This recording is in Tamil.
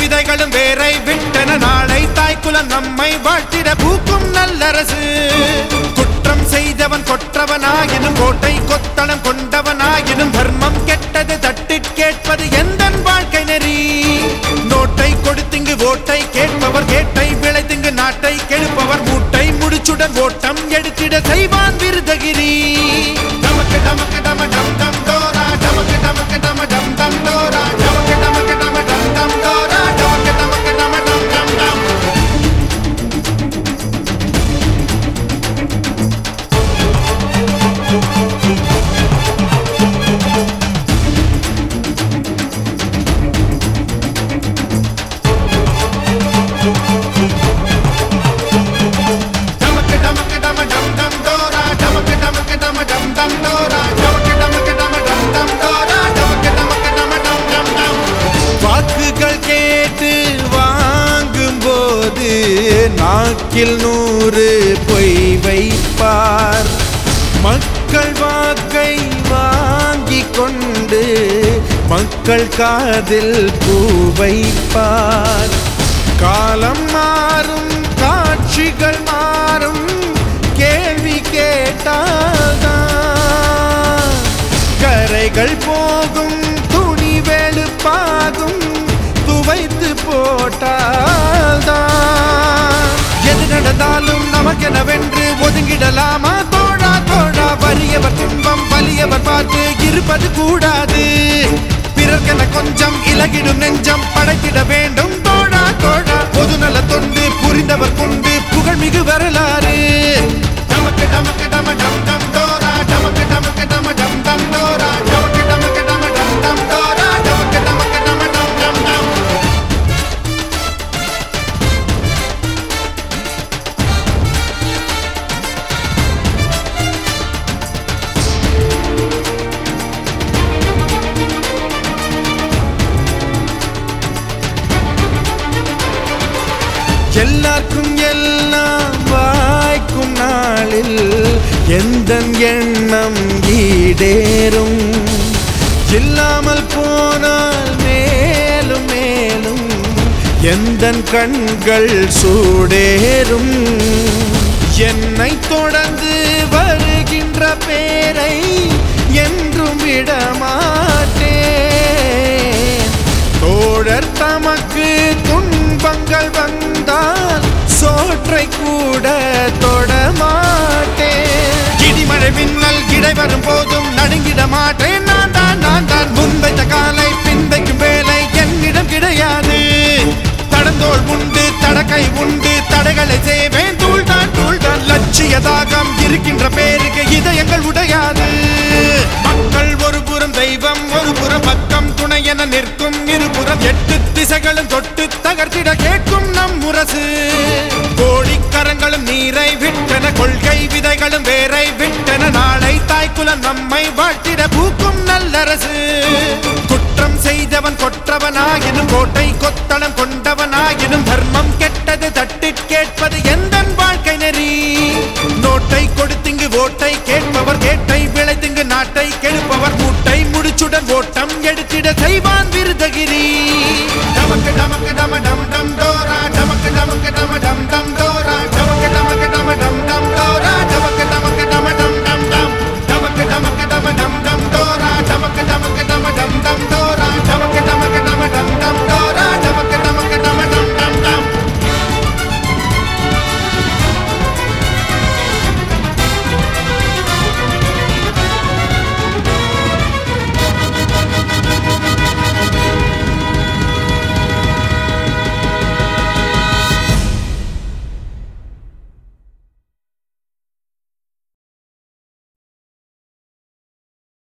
விதைகளும் வேரை விட்டன நாளை தாய்க்குலம் நம்மை வாழ்த்திட பூக்கும் நல்லரசு குற்றம் செய்தவன் கொற்றவனாயினும் கோட்டை கொத்தளம் கொண்டவனாயினும் தர்மம் கெட்டது தட்டி கேட்பது எந்த வாழ்க்கை நெறி நோட்டை கொடுத்திங்கு ஓட்டை கேட்பவர் கேட்டை விளைத்திங்கு நாட்டை கெடுப்பவர் மூட்டை முடிச்சுடன் ஓட்டம் எடுத்திட செய்வான் விருதகிரி டமக்கு டமக்கு டம டம் டம் டோரா டமக்கு டமக்கு டம டம் டம் டோரா டமக்கு டமக்கு டம டம் டம் டோரா டமக்கு டமக்கு டம டம் டம் டம் டமக்கு டமக்கு டம டம் டம் டோரா டமக்கு டமக்கு டம டம் டம் டோரா டமக்கு டமக்கு டம டம் டம் டோரா டமக்கு டமக்கு டம டம் டம் டம் வாக்குகள் கேட்டு வாங்கும்போது நாக்கில் நூறு பொய் வைப்பார் மக்கள் வாக்கை வாங்கிக் கொண்டு மக்கள் காதில் பூ வைப்பார் காலம் மாறும் காட்சிகள் மாறும் கேள்வி கேட்டால்தான் கரைகள் போகும் துணி வெளுப்பாகும் துவைத்து போட்டால்தான் எது நடந்தாலும் நமக்கெனவென்று ஒதுங்கிடலாமா தோழா தோழா வறியவர் துன்பம் வலியவர் பார்த்து இருப்பது கூடாது பிறர்க்கென கொஞ்சம் இலகிடும் நெஞ்சம் படைத்திட வேண்டும் தோழா தோழா பொதுநல தொண்டு புரிந்தவர் கொண்டு புகழ்மிகு வரலாறு டமக்கு டமக்கு டம டம் டம் டோரா டமக்கு டமக்கு டம டம் டம் டோரா டமக்கு டமக்கு டம டம் டம் டோரா டமக்கு டமக்கு டம டம் டம் டம் எல்லாருக்கும் எல்லாம் வாய்க்கும் நாளில் எந்த எண்ணம் ஈடேறும் இல்லாமல் போனால் மேலும் மேலும் எந்த கண்கள் சூடேறும் என்னை தொடர்ந்து வருகின்ற பேரை என்றும் விடமாட்டேன் தோழர் தமக்கு துன்பங்கள் வந்தால் சோற்றை கூட தொடமாட்டேன் இடிமழை மின்னல் இடை வரும் போதும் நடுங்கிட மாட்டேன் நான் தான் நான் தான் முன்வைத்த காலை பின்வைக்கும் வேலை என்னிடம் கிடையாது தடந்தோள் உண்டு தடக்கை உண்டு தடைகளை செய்வேன் தூள்தான் தூள்தான் லட்சிய தாகம் இருக்கின்ற பேருக்கு இதயங்கள் உடையாது மக்கள் ஒரு புறம் தெய்வம் ஒரு புறம் பக்கம் துணை என நிற்கும் இருபுறம் எட்டு திசைகளும் தொட்டு தகர்த்திட கேட்கும் நம் முரசு கோடிக்கரங்களும் நீரை விட்டன கொள்கை விதைகளும் வேரை விட்டன நாளை தாய்க்குலம் நம்மை வாழ்த்திட பூக்கும் நல்லரசு குற்றம் செய்தவன் கொற்றவனாயினும் கோட்டை கொத்தளம் கொண்டவனாயினும் தர்மம்